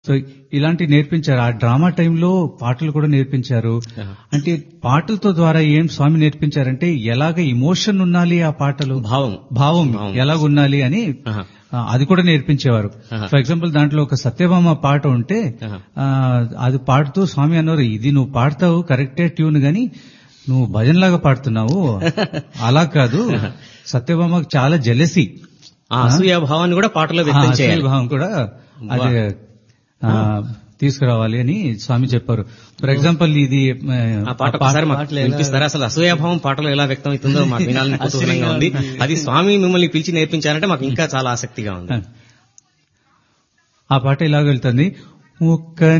So ఇలాంటి నేర్పించారు ఆ డ్రామా టైంలో పాటలు కూడా నేర్పించారు ఆహా. అంటే పాటలతో ద్వారా ఏం స్వామి నేర్పించారంటే ఎలాగ ఇమోషన్ ఉండాలి ఆ పాటలు భావం భావం భావం. ఎలాగ ఉండాలి అని ఆహా. ఆ, అది కూడా నేర్పించేవారు ఆహా. ఫర్ ఎగ్జాంపుల్ దాంట్లో ఒక సత్యభామ పాట ఉంటే ఆహా. ఆ, అది పాడుతూ స్వామి అన్నారు ఇది నువ్వు పాడతావు కరెక్టే ట్యూన్ గాని నువ్వు భజనలాగా పాడుతున్నావు అలా కాదు సత్యభామకు చాలా జెలసి ఆ అసూయ భావాన్ని కూడా పాటలో వ్యక్తం చేయాలి భావం కూడా అది ఆ, తీసుకురావాలి అని స్వామి చెప్పారు ఫర్ ఎగ్జాంపుల్ ఇది ఆ, ఆ పాట ఒకసారి మాకు పాటలు ఎలా- వినిపిస్తారా అసలు అసూయాభావం పాటలో ఎలా వ్యక్తం అవుతుందో మాకు వినాలని కుతూహలంగా ఉంది అది స్వామి మిమ్మల్ని పిలిచి నేర్పించారంటే మాకు ఇంకా చాలా ఆసక్తిగా ఉంది ఆ పాట ఇలాగ వెళ్తుంది ఒక్క